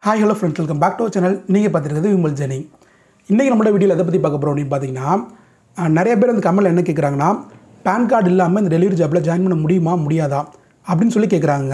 hi hello friends welcome back to channel நீங்கள் பார்த்துருக்கிறது Vimal Jenny இன்றைக்கி நம்மளோட வீடியோவில் எதை பற்றி பார்க்க போகிறோம் அப்படின்னு பார்த்தீங்கன்னா அஹ், நிறைய பேர் அந்த கமெண்ட்ல என்ன கேட்குறாங்கன்னா பேன் கார்டு இல்லாமல் இந்த டெலிவரி ஜாப்பில் ஜாயின் பண்ண முடியுமா முடியாதா அப்படின்னு சொல்லி கேட்குறாங்க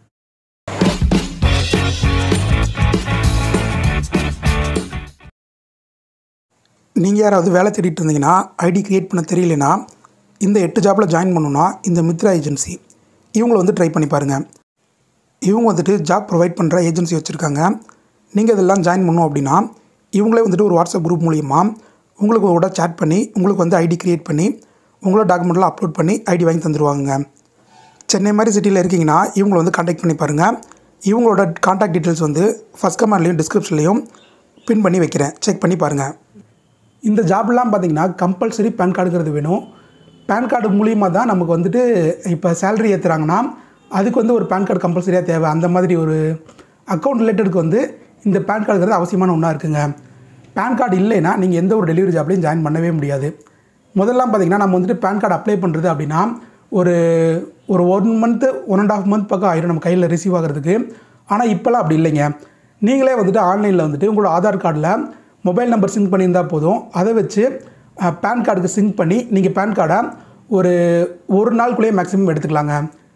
நீங்கள் யாராவது வேலை தேடிட்டு இருந்தீங்கன்னா ஐடி கிரியேட் பண்ண தெரியலனா இந்த எட்டு ஜாப்பில் ஜாயின் பண்ணணும்னா இந்த மித்ரா ஏஜென்சி இவங்களை வந்து ட்ரை பண்ணி பாருங்கள் இவங்க வந்துட்டு ஜாப் ப்ரொவைட் பண்ணுற ஏஜென்சி வச்சுருக்காங்க நீங்கள் இதெல்லாம் ஜாயின் பண்ணணும் அப்படின்னா இவங்களே வந்துட்டு ஒரு வாட்ஸ்அப் குரூப் மூலிமா உங்களுக்கு கூட சேட் பண்ணி உங்களுக்கு வந்து ஐடி கிரியேட் பண்ணி உங்களோட டாக்குமெண்ட்லாம் அப்லோட் பண்ணி ஐடி வாங்கி தந்துடுவாங்க சென்னை மாதிரி சிட்டியில் இருக்கீங்கன்னா இவங்களை வந்து காண்டாக்ட் பண்ணி பாருங்கள் இவங்களோட காண்டாக்ட் டீட்டெயில்ஸ் வந்து ஃபஸ்ட் கமெண்ட்லேயும் டிஸ்கிரிப்ஷன்லேயும் பின் பண்ணி வைக்கிறேன் செக் பண்ணி பாருங்கள் இந்த ஜாப்லாம் பார்த்தீங்கன்னா கம்பல்சரி பேன் கார்டுங்கிறது வேணும் பேன் கார்டு மூலியமாக தான் நமக்கு வந்துட்டு இப்போ சேலரி ஏற்றுறாங்கன்னா அதுக்கு வந்து ஒரு பேன் கார்டு கம்பல்சரியாக தேவை அந்த மாதிரி ஒரு அக்கௌண்ட் ரிலேட்டடுக்கு வந்து இந்த பேன் கார்டுங்கிறது அவசியமான ஒன்றா இருக்குங்க பேன் கார்டு இல்லைன்னா நீங்கள் எந்த ஒரு டெலிவரி ஜாப்லையும் ஜாயின் பண்ணவே முடியாது முதல்லாம் பார்த்தீங்கன்னா நம்ம வந்துட்டு பேன் கார்டு அப்ளை பண்ணுறது அப்படின்னா ஒரு ஒரு one month one and half month பக்கம் ஆயிரும் நம்ம கையில் ரிசீவ் ஆகிறதுக்கு ஆனால் இப்போல்லாம் அப்படி இல்லைங்க நீங்களே வந்துட்டு ஆன்லைனில் வந்துட்டு உங்களோட ஆதார் கார்டில் மொபைல் நம்பர் சிங்க் பண்ணியிருந்தா போதும் அதை வச்சு அஹ், பேன் கார்டுக்கு சிங்க் பண்ணி நீங்கள் பேன் கார்டை ஒரு ஒரு நாளுக்குள்ளேயே மேக்ஸிமம் எடுத்துக்கலாங்க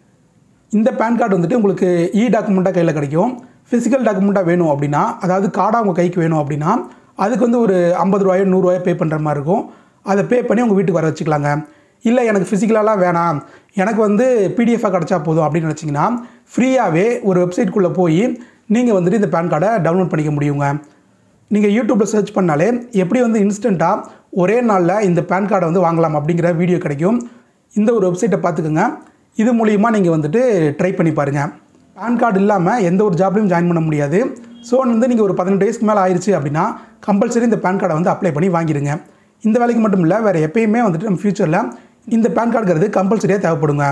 இந்த பேன் கார்டு வந்துட்டு உங்களுக்கு இ டாக்குமெண்ட்டாக கையில் கிடைக்கும் ஃபிசிக்கல் டாக்குமெண்ட்டாக வேணும் அப்படின்னா அதாவது கார்டாக உங்கள் கைக்கு வேணும் அப்படின்னா அதுக்கு வந்து ஒரு ஐம்பது ரூபாயோ நூறுரூவாயோ பே பண்ணுற மாதிரி இருக்கும் அதை பே பண்ணி உங்கள் வீட்டுக்கு வர வச்சுக்கலாங்க இல்லை எனக்கு ஃபிசிக்கலாலாம் வேணாம் எனக்கு வந்து பிடிஎஃபாக கிடச்சா போதும் அப்படின்னு நினச்சிங்கன்னா ஃப்ரீயாகவே ஒரு வெப்சைட்குள்ளே போய் நீங்கள் வந்துட்டு இந்த பேன் கார்டை டவுன்லோட் பண்ணிக்க முடியுங்க நீங்கள் யூடியூப்பில் சர்ச் பண்ணாலே எப்படி வந்து இன்ஸ்டண்ட்டாக ஒரே நாளில் இந்த பேன் கார்டை வந்து வாங்கலாம் அப்படிங்கிற வீடியோ கிடைக்கும் இந்த ஒரு வெப்சைட்டை பார்த்துக்குங்க இது மூலிமா நீங்கள் வந்துட்டு ட்ரை பண்ணி பாருங்கள் பேன் கார்டு இல்லாமல் எந்த ஒரு ஜாப்லையும் ஜாயின் பண்ண முடியாது ஸோ வந்து நீங்கள் ஒரு பதினெட்டு வயசுக்கு மேலே ஆயிடுச்சு அப்படின்னா கம்பல்சரி இந்த பேன் கார்டை வந்து அப்ளை பண்ணி வாங்கிடுங்க இந்த வேலைக்கு மட்டும் இல்லை வேறு எப்பயுமே வந்துட்டு நம்ம ஃப்யூச்சரில் இந்த பேன் கார்டுங்கிறது கம்பல்சரியாக தேவைப்படுங்க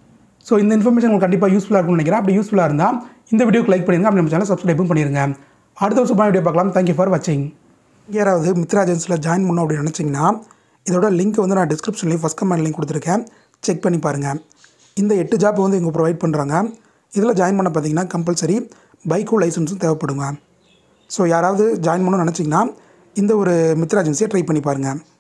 ஸோ இந்த இன்ஃபர்மேஷன் உங்களுக்கு கண்டிப்பாக யூஸ்ஃபுல்லாக இருக்கும்னு நினைக்கிறேன் அப்படி யூஸ்ஃபுல்லாக இருந்தால் இந்த வீடியோக்கு லைக் பண்ணிடுங்க அப்படி நம்ம சேனல் சப்ஸ்கிரைபும் பண்ணிடுங்க அடுத்த ஒரு சூப்பரான வீடியோ பார்க்கலாம் தேங்க்யூ ஃபார் வாட்சிங் யாராவது மித்ரா ஏஜென்சியில் ஜாயின் பண்ணணும் அப்படின்னு நினச்சிங்கன்னா இதோட லிங்க் வந்து நான் டிஸ்கிரிப்ஷன்லேயும் ஃபஸ்ட் கமெண்ட் லிங்க் கொடுத்துருக்கேன் செக் பண்ணி பாருங்கள் இந்த எட்டு ஜாப் வந்து இவங்க ப்ரொவைட் பண்ணுறாங்க இதில் ஜாயின் பண்ண பார்த்தீங்கன்னா கம்பல்சரி பைக்கும் லைசன்ஸும் தேவைப்படுங்க ஸோ யாராவது ஜாயின் பண்ணணும்னு நினச்சிங்கன்னா இந்த ஒரு மித்ரா ஏஜென்சியை ட்ரை பண்ணி பாருங்கள்